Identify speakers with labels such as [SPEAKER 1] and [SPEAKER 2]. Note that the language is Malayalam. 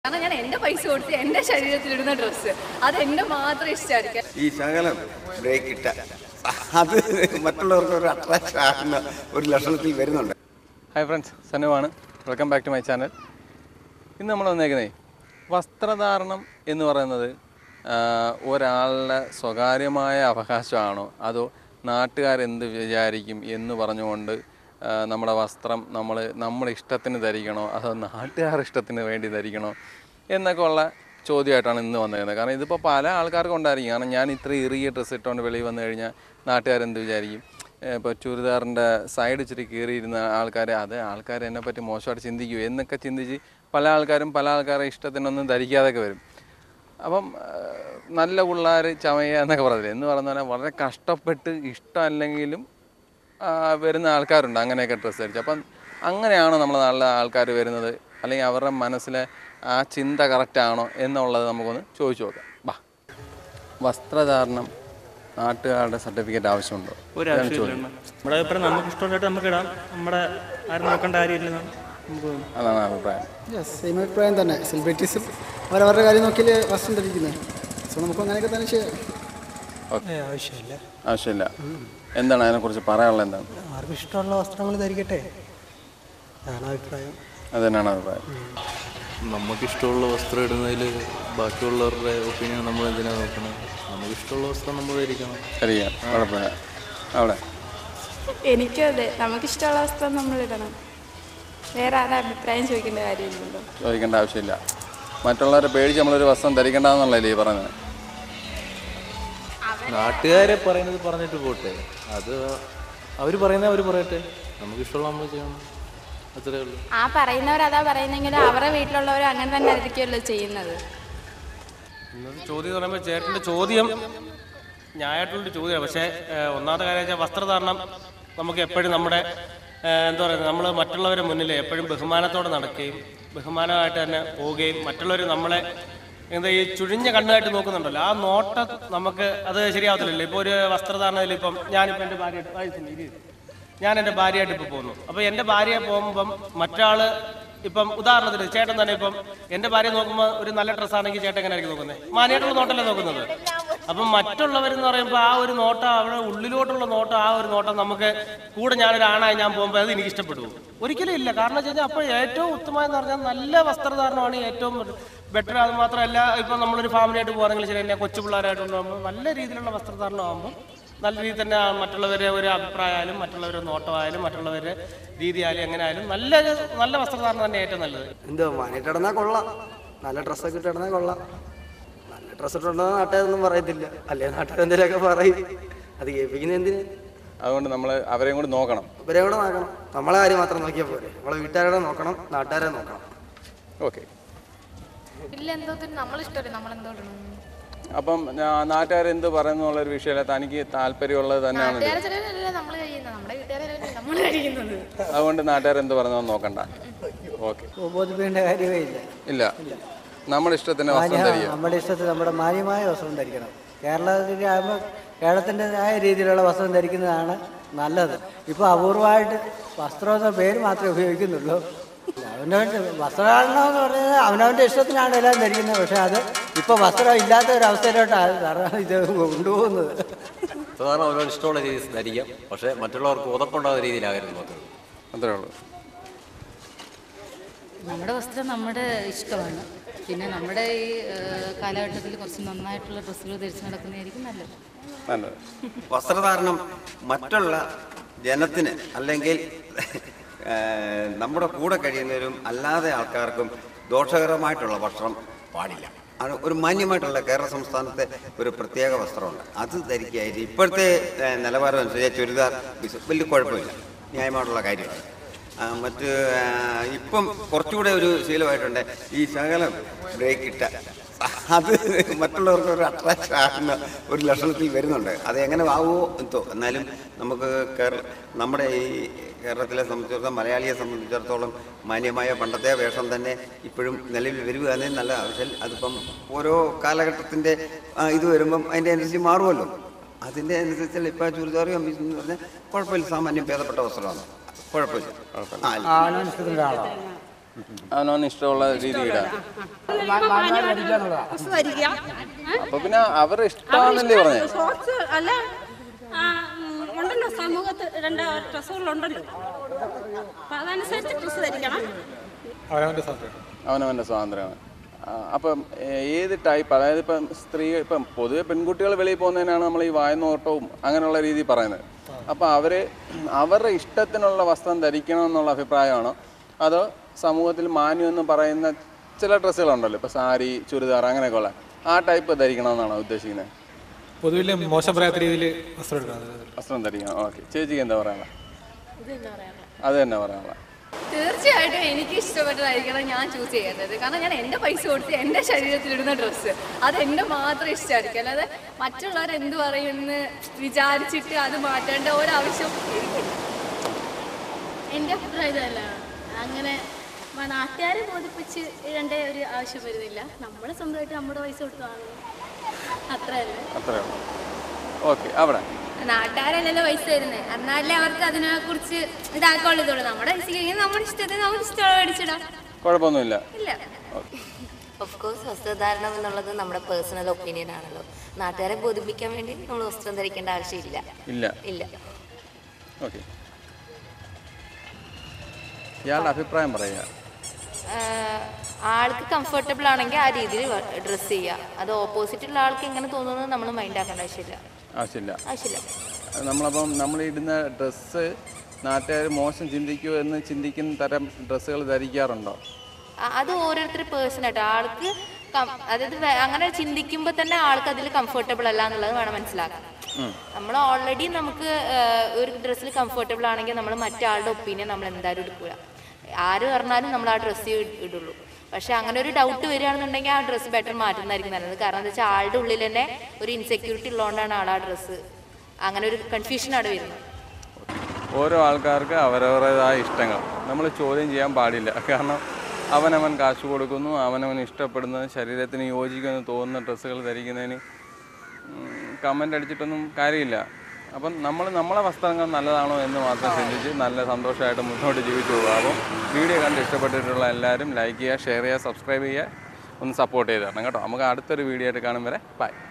[SPEAKER 1] കാരണം ഞാൻ എന്റെ പൈസ കൊടുത്ത് എന്റെ ശരീരത്തിലിടുന്ന ഡ്രസ്സ് അത് എന്റെ മാത്രം ഇഷ്ടമായിരിക്കും
[SPEAKER 2] ഈ ശകലം ബ്രേക്ക് ഇട്ട അത് മറ്റുള്ളവർക്ക് ഒരു അട്രാക്ഷൻ ആകുന്ന ഒരു ലക്ഷണത്തിൽ വരുന്നുണ്ട്
[SPEAKER 3] ഹായ് ഫ്രണ്ട്സ് സനുവാണ് welcome back to my channel ഇന്ന് നമ്മൾ വന്നേക്കുന്നേ വസ്ത്രധാരണം എന്ന് പറയുന്നത് ആ, ഒരാളുടെ സ്വകാര്യമായ അവകാശമാണോ അതോ നാട്ടുകാരെന്ത് വിചാരിക്കും എന്ന് പറഞ്ഞുകൊണ്ട് ആ, നമ്മുടെ വസ്ത്രം നമ്മൾ നമ്മുടെ ഇഷ്ടത്തിന് ധരിക്കണോ അതോ നാട്ടുകാർ ഇഷ്ടത്തിന് വേണ്ടി ധരിക്കണോ എന്നൊക്കെ ഉള്ള ചോദ്യമായിട്ടാണ് ഇന്ന് വന്നേക്കുന്നത് കാരണം ഇതിപ്പോൾ പല ആൾക്കാർക്കും ഉണ്ടായിരിക്കും കാരണം ഞാൻ ഇത്ര ഇറുകിയ ഡ്രസ്സ് ഇട്ടുകൊണ്ട് വെളിയിൽ വന്നു കഴിഞ്ഞാൽ നാട്ടുകാരെന്ത് വിചാരിക്കും ഇപ്പോൾ ചുരിദാറിൻ്റെ സൈഡ് ഇച്ചിരി കീറിയിരുന്ന ആൾക്കാർ അത് ആൾക്കാർ എന്നെ പറ്റി മോശമായിട്ട് ചിന്തിക്കുമോ എന്നൊക്കെ ചിന്തിച്ച് പല ആൾക്കാരും പല ആൾക്കാരെ ഇഷ്ടത്തിനൊന്നും ധരിക്കാതൊക്കെ വരും അപ്പം ആ, നല്ല പിള്ളേർ ചമയ എന്നൊക്കെ പറഞ്ഞില്ലേ എന്ന് പറഞ്ഞാൽ വളരെ കഷ്ടപ്പെട്ട് ഇഷ്ടമല്ലെങ്കിലും ആ, വരുന്ന ആൾക്കാരുണ്ട് അങ്ങനെയൊക്കെ ഡ്രസ്സ് ധരിച്ച് അപ്പം അങ്ങനെയാണോ നമ്മളെ നാട്ടിലെ ആൾക്കാർ വരുന്നത് അല്ലെങ്കിൽ അവരുടെ മനസ്സിലെ ആ ചിന്ത കറക്റ്റാണോ എന്നുള്ളത് നമുക്കൊന്ന് ചോദിച്ചു നോക്കാം ബാ വസ്ത്രധാരണം നാട്ടുകാരുടെ സർട്ടിഫിക്കറ്റ് ആവശ്യമുണ്ടോ ഇതാണ് ചോദ്യം.
[SPEAKER 4] നമ്മുടെ അഭിപ്രായം നമുക്ക് ഇഷ്ടമുണ്ടായിട്ട് നമുക്ക് ഇടാം നമ്മുടെ ആരും നോക്കേണ്ട കാര്യമില്ലെന്നാണ് നമുക്ക് തോന്നുന്നത്
[SPEAKER 3] അതാണ് അഭിപ്രായം
[SPEAKER 5] യെസ് സെയിം അഭിപ്രായം തന്നെ സെലിബ്രിറ്റീസും അവരവരുടെ കാര്യം നോക്കിയല്ലേ വസ്ത്രം ധരിക്കുന്നത് സോ നമുക്ക് അങ്ങനെയൊക്കെ തന്നെ ചെയ്യാം
[SPEAKER 6] ആവശ്യമില്ല
[SPEAKER 3] ആവശ്യമില്ല എന്താണ് അതിനെക്കുറിച്ച് പറയാനുള്ളത് എന്താണ്
[SPEAKER 6] ആർക്കും ഇഷ്ടമുള്ള വസ്ത്രങ്ങൾ ധരിക്കട്ടെ അതാണ് അഭിപ്രായം
[SPEAKER 3] അത് തന്നെയാണ് അഭിപ്രായം
[SPEAKER 7] നമുക്കിഷ്ടമുള്ള വസ്ത്രം ഇടുന്നതിൽ ബാക്കിയുള്ളവരുടെ ഒപ്പീനിയൻ നമ്മൾ എന്തിനാ നോക്കണം നമുക്കിഷ്ടമുള്ള വസ്ത്രം നമ്മൾ ധരിക്കണം
[SPEAKER 3] ശരിയാ കുഴപ്പമില്ല അവിടെ
[SPEAKER 8] എനിക്കും അതെ നമുക്കിഷ്ടമുള്ള വസ്ത്രം നമ്മൾ ഇടണം വേറെ ആരുടെ അഭിപ്രായം ചോദിക്കേണ്ട കാര്യമില്ലല്ലോ
[SPEAKER 3] ചോദിക്കേണ്ട ആവശ്യമില്ല മറ്റുള്ളവരെ പേടിച്ച് നമ്മളൊരു വസ്ത്രം ധരിക്കേണ്ടെന്നുള്ളതല്ലേ ഈ പറയുന്നത്
[SPEAKER 7] നാട്ടുകാരെ പറയുന്നത് പറഞ്ഞിട്ട് പോട്ടെ അത് അവർ പറയുന്നത് അവർ പറയട്ടെ നമുക്കിഷ്ടമുള്ള നമ്മൾ ചെയ്യണം അത്രേ ഉള്ളൂ
[SPEAKER 8] ആ പറയുന്നവർ അതാ പറയുന്നെങ്കിൽ അവരുടെ വീട്ടിലുള്ളവർ അങ്ങനെ തന്നെ ആയിരിക്കുമല്ലോ ചെയ്യുന്നത്
[SPEAKER 9] ഇന്നത്തെ ചോദ്യം എന്ന് പറയുമ്പോൾ ചേട്ടൻ്റെ ചോദ്യം ന്യായമായിട്ടുള്ളൊരു ചോദ്യമാണ് പക്ഷേ ഏഹ്, ഒന്നാമത്തെ കാര്യം വെച്ചാൽ വസ്ത്രധാരണം നമുക്ക് എപ്പോഴും നമ്മുടെ ഏഹ്, എന്താ പറയുക നമ്മൾ മറ്റുള്ളവരുടെ മുന്നിൽ എപ്പോഴും ബഹുമാനത്തോടെ നടക്കുകയും ബഹുമാനമായിട്ട് തന്നെ പോവുകയും മറ്റുള്ളവർ നമ്മളെ എന്താ ഈ ചുഴിഞ്ഞ കണ്ണുമായിട്ട് നോക്കുന്നുണ്ടല്ലോ ആ നോട്ടം നമുക്ക് അത് ശരിയാവത്തില്ലല്ലോ ഇപ്പോൾ ഒരു വസ്ത്രധാരണത്തിൽ ഇപ്പം ഞാനിപ്പോൾ എൻ്റെ ഭാര്യ ഞാൻ എൻ്റെ ഭാര്യയായിട്ട് ഇപ്പോൾ പോകുന്നു അപ്പോൾ എൻ്റെ ഭാര്യയെ പോകുമ്പം മറ്റാൾ ഇപ്പം ഉദാഹരണത്തിന് ചേട്ടൻ തന്നെ ഇപ്പം എൻ്റെ ഭാര്യ നോക്കുമ്പോൾ ഒരു നല്ല ഡ്രസ്സാണെങ്കിൽ ചേട്ടൻ എങ്ങനെ ആയിരിക്കും നോക്കുന്നത് മാനിയായിട്ടുള്ള നോട്ടല്ലേ നോക്കുന്നത് അപ്പം മറ്റുള്ളവരെന്ന് പറയുമ്പോൾ ആ ഒരു നോട്ടം അവരുടെ ഉള്ളിലോട്ടുള്ള നോട്ടം ആ ഒരു നോട്ടം നമുക്ക് കൂടെ ഞാനൊരു ആണായി ഞാൻ പോകുമ്പോൾ അത് എനിക്ക് ഇഷ്ടപ്പെടും ഒരിക്കലും ഇല്ല കാരണം വെച്ച് കഴിഞ്ഞാൽ അപ്പോൾ ഏറ്റവും ഉത്തമമെന്ന് പറഞ്ഞാൽ നല്ല വസ്ത്രധാരണമാണ് ഏറ്റവും ബെറ്റർ അത് മാത്രമല്ല ഇപ്പം നമ്മളൊരു ഫാമിലിയായിട്ട് പോകുകയാണെങ്കിൽ ശരി എന്നെ കൊച്ചു പിള്ളേരായിട്ടുണ്ടാകുമ്പോൾ നല്ല രീതിയിലുള്ള വസ്ത്രധാരണം ആകുമ്പോൾ നല്ല രീതിയിൽ തന്നെ ആ മറ്റുള്ളവരെ ഒരു അഭിപ്രായമായാലും മറ്റുള്ളവരുടെ നോട്ടമായാലും മറ്റുള്ളവരുടെ രീതിയായാലും എങ്ങനെ ആയാലും നല്ല നല്ല വസ്ത്രധാരണം തന്നെ ഏറ്റവും നല്ലത്
[SPEAKER 5] എന്തോ മാനിട്ട് ഇടന്നാൽ കൊള്ളാം നല്ല ഡ്രസ്സൊക്കെ ഇട്ട് ഇടന്നാൽ കൊള്ളാം നല്ല ഡ്രസ്സ് ഇട്ടുണ്ടോ നാട്ടുകാരൊന്നും പറയത്തില്ല അല്ലേ നാട്ടുകാർ എന്തെങ്കിലുമൊക്കെ പറയും അത് കേൾപ്പിക്കുന്ന എന്തിന്
[SPEAKER 3] അതുകൊണ്ട് നമ്മൾ അവരെയും കൂടി നോക്കണം
[SPEAKER 5] ഇവരെ കൂടെ നോക്കണം നമ്മളെ കാര്യം മാത്രം നോക്കിയാൽ പോരെ നമ്മളെ വീട്ടുകാരെ നോക്കണം നാട്ടുകാരെ നോക്കണം
[SPEAKER 3] ഓക്കെ
[SPEAKER 1] ഇല്ല എന്തോ നമ്മൾ ഇഷ്ടമല്ലേ നമ്മൾ എന്തോ ഇടണം
[SPEAKER 3] അപ്പം നാട്ടുകാർ എന്ത് പറയുന്നു എന്നുള്ളൊരു വിഷയമല്ല തനിക്ക് താല്പര്യമുള്ളത് തന്നെയാണ് ഇത്.
[SPEAKER 1] നാട്ടുകാരെ ചിലവരല്ലേ നമ്മൾ കഴിയുന്നത് നമ്മുടെ വീട്ടുകാരല്ലേ നമ്മൾ കഴിക്കുന്നത്
[SPEAKER 3] അതുകൊണ്ട് നാട്ടുകാർ എന്ത് പറയുന്നത് നോക്കണ്ട ഓക്കെ
[SPEAKER 6] ബോധിപ്പിക്കേണ്ട കാര്യമേ ഇല്ല
[SPEAKER 3] ഇല്ല നമ്മുടെ ഇഷ്ടത്തിന് വസ്ത്രം
[SPEAKER 6] മാന്യ-
[SPEAKER 3] ധരിക്കുക
[SPEAKER 6] നമ്മുടെ ഇഷ്ടത്തിൽ നമ്മുടെ മാന്യമായ വസ്ത്രം ധരിക്കണം കേരളത്തിലാകുമ്പോൾ കേരളത്തിൻ്റെതായ രീതിയിലുള്ള വസ്ത്രം ധരിക്കുന്നതാണ് നല്ലത് ഇപ്പോൾ അപൂർവമായിട്ട് വസ്ത്രം എന്ന പേര് മാത്രമേ ഉപയോഗിക്കുന്നുള്ളൂ അവനവൻ്റെ വസ്ത്രധാരണം എന്ന് പറഞ്ഞാൽ അവനവൻ്റെ ഇഷ്ടത്തിനാണ് എല്ലാം ധരിക്കുന്നത് പക്ഷേ അത് ഇപ്പോൾ വസ്ത്രം ഇല്ലാത്ത ഒരു അവസ്ഥയിലോട്ടാണ് ധാരാളം ഇത് കൊണ്ടുപോകുന്നത്
[SPEAKER 10] സാധാരണ അവനോട് ഇഷ്ടമുള്ള രീതിയിൽ ധരിക്കാം പക്ഷേ മറ്റുള്ളവർക്ക് ഉതപ്പുണ്ടാകുന്ന രീതിയിലാകരുത് നോക്കുന്നത്
[SPEAKER 3] അത്രേ ഉള്ളൂ
[SPEAKER 11] നമ്മുടെ വസ്ത്രം നമ്മുടെ ഇഷ്ടമാണ് പിന്നെ നമ്മുടെ ഈ ഏഹ്, കാലഘട്ടത്തിൽ കുറച്ച് നന്നായിട്ടുള്ള ഡ്രസ്സുകൾ ധരിച്ച് നടക്കുന്നതായിരിക്കും നല്ലത്
[SPEAKER 3] നല്ലത്
[SPEAKER 2] വസ്ത്രധാരണം മറ്റുള്ള ജനത്തിന് അല്ലെങ്കിൽ ആ, നമ്മുടെ കൂടെ കഴിയുന്നവരും അല്ലാതെ ആൾക്കാർക്കും ദോഷകരമായിട്ടുള്ള വസ്ത്രം പാടില്ല അത് ഒരു മാന്യമായിട്ടുള്ള കേരള സംസ്ഥാനത്തെ ഒരു പ്രത്യേക വസ്ത്രമുണ്ട് അത് ധരിക്കുകയായിട്ട് ഇപ്പോഴത്തെ ആ, നിലവാരം അനുസരിച്ച് ചുരിദാർ ബിസ്- വലിയ കുഴപ്പമില്ല ന്യായമായിട്ടുള്ള കാര്യമാണ് ആ, മറ്റ് ആ, ഇപ്പം കുറച്ചുകൂടെ ഒരു ശീലമായിട്ടുണ്ട് ഈ ശകലം ബ്രേക്ക് ഇട്ട അത് മറ്റുള്ളവർക്ക് ഒരു അട്രാക്ഷൻ ആകുന്ന ഒരു ലക്ഷണത്തിൽ വരുന്നുണ്ട് അത് എങ്ങനെ ആവുമോ എന്തോ എന്നാലും നമുക്ക് കേരള നമ്മുടെ ഈ കേരളത്തിലെ സംബന്ധിച്ചിടത്തോളം മലയാളിയെ സംബന്ധിച്ചിടത്തോളം മാന്യമായ പണ്ടത്തെ വേഷം തന്നെ ഇപ്പോഴും നിലവിൽ വരികയാണെങ്കിൽ നല്ല പക്ഷേ അതിപ്പം ഓരോ കാലഘട്ടത്തിൻ്റെ ഇത് വരുമ്പം അതിൻ്റെ അനുസരിച്ച് മാറുമല്ലോ അതിൻ്റെ അനുസരിച്ച് ഇപ്പം ചുരിദാറും കമ്മീസ് എന്ന് പറഞ്ഞാൽ കുഴപ്പമില്ല സാമാന്യം ഭേദപ്പെട്ട വസ്ത്രമാണ് കുഴപ്പമില്ല ആ,
[SPEAKER 6] ആണോ ഇഷ്ടത്തിൻ്റെ ആളോ
[SPEAKER 3] അവനവന് ഇഷ്ടമുള്ള രീതി ഇടാം
[SPEAKER 12] ധരിക്കാം
[SPEAKER 3] അപ്പൊ പിന്നെ അവരുടെ ഇഷ്ടമാണെന്നല്ലേ പറഞ്ഞേ
[SPEAKER 12] ഷോർട്സ് അല്ല ആ, ഉം, ഉണ്ടല്ലോ സമൂഹത്ത് രണ്ട് ഡ്രസ്സുകളുണ്ടല്ലോ അപ്പൊ അതനുസരിച്ച് ഡ്രസ്സ് ധരിക്കണം
[SPEAKER 3] അവനവൻ്റെ സ്വാതന്ത്ര്യമാണ് ആ, അപ്പം ഏ- ഏത് ടൈപ്പ് അതായത് ഇപ്പം സ്ത്രീ ഇപ്പം പൊതുവെ പെൺകുട്ടികൾ വെളിയിൽ പോകുന്നതിനാണ് നമ്മൾ ഈ വായനോട്ടവും അങ്ങനെയുള്ള രീതി പറയുന്നത് അപ്പം അവർ അവരുടെ ഇഷ്ടത്തിനുള്ള വസ്ത്രം ധരിക്കണം എന്നുള്ള അഭിപ്രായമാണോ അതോ സമൂഹത്തിൽ മാന്യം എന്ന് പറയുന്ന ചില ഡ്രസ്സുകളുണ്ടല്ലോ ഇപ്പോൾ സാരി ചുരിദാർ അങ്ങനെയൊക്കെ ഉള്ള ആ ടൈപ്പ് ധരിക്കണമെന്നാണോ ഉദ്ദേശിക്കുന്നത്
[SPEAKER 13] പൊതുവിൽ മോശം പറയാത്ത രീതിയിൽ വസ്ത്രം എടുക്കണം
[SPEAKER 3] വസ്ത്രം ധരിക്കണം ഓക്കെ ചേച്ചിക്ക് എന്താ പറയാനുള്ള അത് തന്നെ പറയാനുള്ള
[SPEAKER 1] തീർച്ചയായിട്ടും എനിക്ക് ഇഷ്ടപ്പെട്ടതായിരിക്കണം ഞാൻ ചൂസ് ചെയ്യേണ്ടത് കാരണം ഞാൻ എൻ്റെ പൈസ കൊടുത്ത് എൻ്റെ ശരീരത്തിലിടുന്ന ഡ്രസ്സ് അത് എൻ്റെ മാത്രം ഇഷ്ടമായിരിക്കും അല്ലാതെ മറ്റുള്ളവർ എന്ത് പറയുമെന്ന് വിചാരിച്ചിട്ട് അത് മാറ്റേണ്ട ഒരാവശ്യം എനിക്കില്ല
[SPEAKER 14] എൻ്റെ അഭിപ്രായം ഇതല്ല അങ്ങനെ മ- നാട്ടുകാരെ ബോധിപ്പിച്ച് ഇടേണ്ട ഒരു ആവശ്യം വരുന്നില്ല നമ്മൾ സ്വന്തമായിട്ട് നമ്മുടെ പൈസ കൊടുത്ത് വാങ്ങുന്നു അത്രയല്ലേ
[SPEAKER 3] അത്രേ ഉള്ളൂ ഓക്കെ അവിടെ
[SPEAKER 15] നാട്ടുകാരല്ലല്ലോ പൈസ തരുന്നത് എന്നാലേ അവർക്ക് അതിനെ കുറിച്ച് ഇതാക്കാനുള്ളതുള്ളൂ നമ്മുടെ പൈസ കഴിഞ്ഞാൽ നമ്മുടെ ഇഷ്ടത്തിന് നമുക്ക് ഇഷ്ടമുള്ള മേടിച്ചിടാം
[SPEAKER 3] കുഴപ്പമൊന്നുമില്ല
[SPEAKER 15] ഇല്ല
[SPEAKER 16] ഓഫ് കോഴ്സ് വസ്ത്രധാരണം എന്നുള്ളത് നമ്മുടെ പേഴ്സണൽ ഒപ്പീനിയൻ ആണല്ലോ നാട്ടുകാരെ ബോധിപ്പിക്കാൻ വേണ്ടി നമ്മൾ വസ്ത്രം ധരിക്കേണ്ട ആവശ്യമില്ല
[SPEAKER 3] ഇല്ല
[SPEAKER 16] ഇല്ല
[SPEAKER 3] ഓക്കെ ഇയാളുടെ അഭിപ്രായം പറയുക
[SPEAKER 16] ആഹ് ആൾക്ക് കംഫർട്ടബിൾ ആണെങ്കിൽ ആ രീതിയിൽ ഡ്രസ്സ് ചെയ്യുക അത് ഓപ്പോസിറ്റുള്ള ആൾക്ക് എങ്ങനെ തോന്നുന്നത് നമ്മൾ മൈൻഡ് ആക്കേണ്ട ആവശ്യമില്ല
[SPEAKER 3] ആവശ്യമില്ല
[SPEAKER 16] ആവശ്യമില്ല
[SPEAKER 3] നമ്മളപ്പം നമ്മൾ ഇടുന്ന ഡ്രസ്സ് നാട്ടുകാർ മോശം ചിന്തിക്കുമോ എന്ന് ചിന്തിക്കുന്ന തരം ഡ്രസ്സുകൾ ധരിക്കാറുണ്ടോ
[SPEAKER 16] ആ- അത് ഓരോരുത്തർ പേഴ്സൺ ആയിട്ട് ആൾക്ക് കം- അതായത് വേ- അങ്ങനെ ചിന്തിക്കുമ്പോൾ തന്നെ ആൾക്ക് അതിൽ കംഫർട്ടബിൾ അല്ല എന്നുള്ളത് വേണം മനസ്സിലാക്കാൻ
[SPEAKER 3] ഉം.
[SPEAKER 16] നമ്മൾ ഓൾറെഡി നമുക്ക് ആഹ്, ഒരു ഡ്രസ്സിൽ കംഫർട്ടബിൾ ആണെങ്കിൽ നമ്മൾ മറ്റാളുടെ ഒപ്പീനിയൻ നമ്മൾ എന്തായാലും എടുക്കൂല ആര് പറഞ്ഞാലും നമ്മൾ ആ ഡ്രസ്സ് ഇടുള്ളൂ പക്ഷെ അങ്ങനെ ഒരു ഡൗട്ട് വരികയാണെന്നുണ്ടെങ്കിൽ ആ ഡ്രസ്സ് ബെറ്റർ മാറ്റുന്നതായിരിക്കും നല്ലത് കാരണം എന്താ വെച്ചാൽ ആളുടെ ഉള്ളിൽ തന്നെ ഒരു ഇൻസെക്യൂരിറ്റി ഉള്ളതുകൊണ്ടാണ് ആൾ ആ ഡ്രസ്സ് അങ്ങനെ ഒരു കൺഫ്യൂഷൻ അവിടെ വരുന്നത്
[SPEAKER 3] ഓരോ ആൾക്കാർക്ക് അവരവരുടേതായ ഇഷ്ടങ്ങൾ നമ്മൾ ചോദ്യം ചെയ്യാൻ പാടില്ല കാരണം അവനവൻ കാശ് കൊടുക്കുന്നു അവനവൻ ഇഷ്ടപ്പെടുന്നത് ശരീരത്തിന് യോജിക്കുമെന്ന് തോന്നുന്ന ഡ്രസ്സുകൾ ധരിക്കുന്നതിന് കമൻ്റ് അടിച്ചിട്ടൊന്നും കാര്യമില്ല അപ്പം നമ്മൾ നമ്മളെ വസ്ത്രങ്ങൾ നല്ലതാണോ എന്ന് മാത്രം ചിന്തിച്ച് നല്ല സന്തോഷമായിട്ട് മുന്നോട്ട് ജീവിച്ചു പോകുക അപ്പം വീഡിയോ കണ്ട് ഇഷ്ടപ്പെട്ടിട്ടുള്ള എല്ലാവരും ലൈക്ക് ചെയ്യുക ഷെയർ ചെയ്യുക സബ്സ്ക്രൈബ് ചെയ്യുക ഒന്ന് സപ്പോർട്ട് ചെയ്ത് തരണം കേട്ടോ നമുക്ക് അടുത്തൊരു വീഡിയോ ആയിട്ട് കാണും വരെ ബൈ